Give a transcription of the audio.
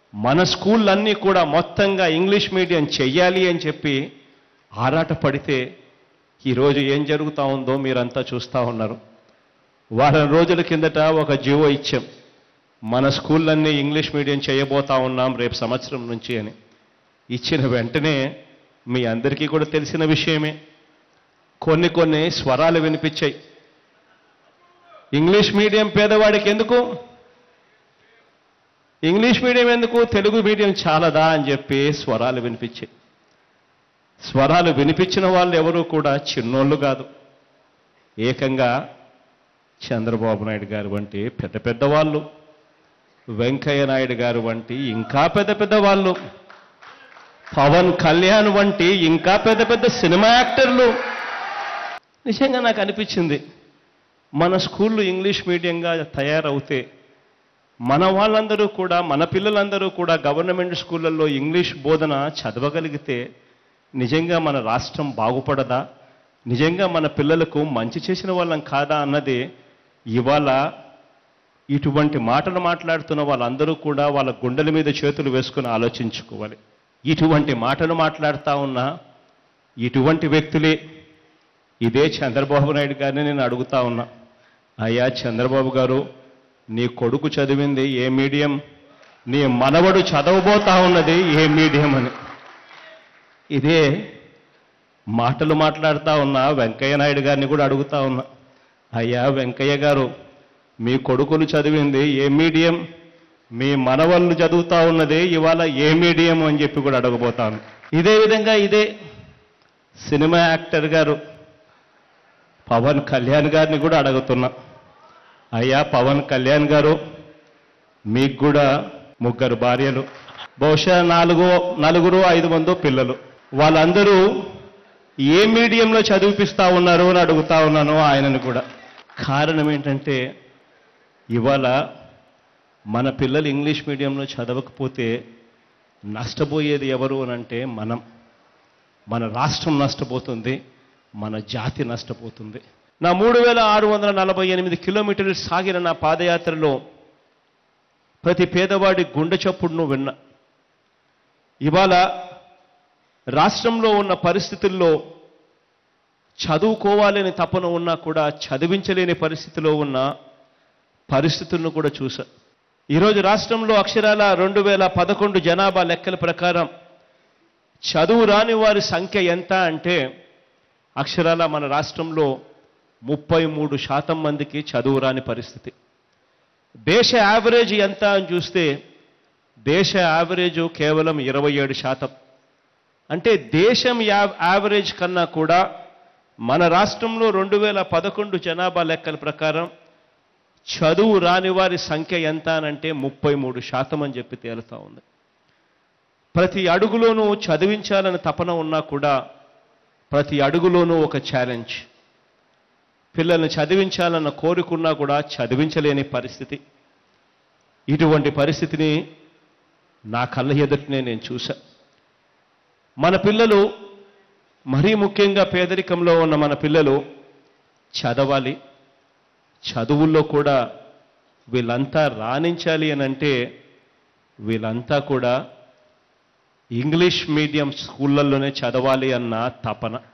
మన స్కూళ్ళన్నీ కూడా మొత్తంగా ఇంగ్లీష్ మీడియం చెయ్యాలి అని చెప్పి ఆరాట పడితే ఈరోజు ఏం జరుగుతూ ఉందో మీరంతా చూస్తూ ఉన్నారు వారం రోజుల కిందట ఒక జీవో ఇచ్చాం మన స్కూళ్ళన్నీ ఇంగ్లీష్ మీడియం చేయబోతా ఉన్నాం రేపు సంవత్సరం నుంచి అని ఇచ్చిన వెంటనే మీ అందరికీ కూడా తెలిసిన విషయమే కొన్ని కొన్ని స్వరాలు వినిపించాయి ఇంగ్లీష్ మీడియం పేదవాడికి ఎందుకు ఇంగ్లీష్ మీడియం ఎందుకు తెలుగు మీడియం చాలదా అని చెప్పి స్వరాలు వినిపించాయి స్వరాలు వినిపించిన వాళ్ళు ఎవరు కూడా చిన్నోళ్ళు కాదు ఏకంగా చంద్రబాబు నాయుడు గారు వంటి పెద్ద పెద్ద వాళ్ళు వెంకయ్య నాయుడు గారు వంటి ఇంకా పెద్ద పెద్ద వాళ్ళు పవన్ కళ్యాణ్ వంటి ఇంకా పెద్ద పెద్ద సినిమా యాక్టర్లు నిజంగా నాకు అనిపించింది మన స్కూళ్ళు ఇంగ్లీష్ మీడియంగా తయారవుతే మన వాళ్ళందరూ కూడా మన పిల్లలందరూ కూడా గవర్నమెంట్ స్కూళ్ళల్లో ఇంగ్లీష్ బోధన చదవగలిగితే నిజంగా మన రాష్ట్రం బాగుపడదా నిజంగా మన పిల్లలకు మంచి చేసిన వాళ్ళం కాదా అన్నది ఇవాళ ఇటువంటి మాటలు మాట్లాడుతున్న వాళ్ళందరూ కూడా వాళ్ళ గుండెల మీద చేతులు వేసుకుని ఆలోచించుకోవాలి ఇటువంటి మాటలు మాట్లాడుతూ ఉన్న ఇటువంటి వ్యక్తులే ఇదే చంద్రబాబు నాయుడు గారిని నేను అడుగుతా ఉన్నా అయ్యా చంద్రబాబు గారు నీ కొడుకు చదివింది ఏ మీడియం నీ మనవడు చదవబోతా ఉన్నది ఏ మీడియం అని ఇదే మాటలు మాట్లాడుతా ఉన్నా వెంకయ్య నాయుడు గారిని కూడా అడుగుతా ఉన్నా అయ్యా వెంకయ్య గారు మీ కొడుకులు చదివింది ఏ మీడియం మీ మనవళ్ళు చదువుతా ఉన్నది ఇవాళ ఏ మీడియం అని చెప్పి కూడా అడగబోతాను ఇదే విధంగా ఇదే సినిమా యాక్టర్ గారు పవన్ కళ్యాణ్ గారిని కూడా అడుగుతున్నా అయ్యా పవన్ కళ్యాణ్ గారు మీకు కూడా ముగ్గురు భార్యలు బహుశా నాలుగు నలుగురు ఐదు మందో పిల్లలు వాళ్ళందరూ ఏ మీడియంలో చదివిపిస్తా ఉన్నారు అని అడుగుతా ఉన్నాను ఆయనను కూడా కారణం ఏంటంటే ఇవాళ మన పిల్లలు ఇంగ్లీష్ మీడియంలో చదవకపోతే నష్టపోయేది ఎవరు అని అంటే మనం మన రాష్ట్రం నష్టపోతుంది మన జాతి నష్టపోతుంది నా మూడు వేల ఆరు వందల నలభై ఎనిమిది కిలోమీటర్లు సాగిన నా పాదయాత్రలో ప్రతి పేదవాడి గుండె చప్పుడును విన్నా ఇవాళ రాష్ట్రంలో ఉన్న పరిస్థితుల్లో చదువుకోవాలని తపన ఉన్నా కూడా చదివించలేని పరిస్థితిలో ఉన్న పరిస్థితులను కూడా చూసా ఈరోజు రాష్ట్రంలో అక్షరాల రెండు వేల పదకొండు జనాభా లెక్కల ప్రకారం చదువు రాని వారి సంఖ్య ఎంత అంటే అక్షరాల మన రాష్ట్రంలో ముప్పై మూడు శాతం మందికి చదువు రాని పరిస్థితి దేశ యావరేజ్ ఎంత అని చూస్తే దేశ యావరేజ్ కేవలం ఇరవై ఏడు శాతం అంటే దేశం యా యావరేజ్ కన్నా కూడా మన రాష్ట్రంలో రెండు వేల పదకొండు జనాభా లెక్కల ప్రకారం చదువు రాని వారి సంఖ్య ఎంత అనంటే ముప్పై మూడు శాతం అని చెప్పి తేలుతా ఉంది ప్రతి అడుగులోనూ చదివించాలని తపన ఉన్నా కూడా ప్రతి అడుగులోనూ ఒక ఛాలెంజ్ పిల్లల్ని చదివించాలన్న కోరికున్నా కూడా చదివించలేని పరిస్థితి ఇటువంటి పరిస్థితిని నా కళ్ళ ఎదుటినే నేను చూశా మన పిల్లలు మరీ ముఖ్యంగా పేదరికంలో ఉన్న మన పిల్లలు చదవాలి చదువుల్లో కూడా వీళ్ళంతా రాణించాలి అని అంటే వీళ్ళంతా కూడా ఇంగ్లీష్ మీడియం స్కూళ్ళల్లోనే చదవాలి అన్న తపన